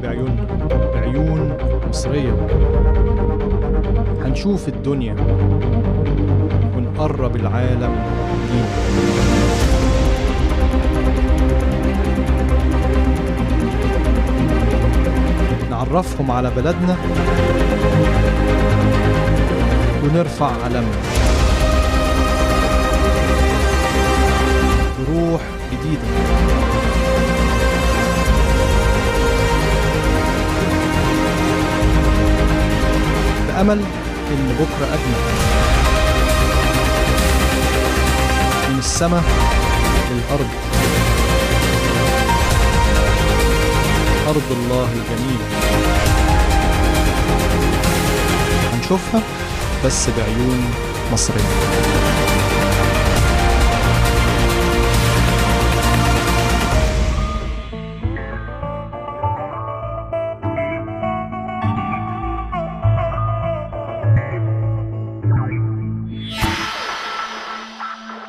بعيوننا بعيون مصرية هنشوف الدنيا ونقرب العالم لينا نعرفهم على بلدنا ونرفع علمنا بروح جديدة بأمل إن بكرة أجمل من السماء للأرض أرض الله الجميلة هنشوفها بس بعيون مصرية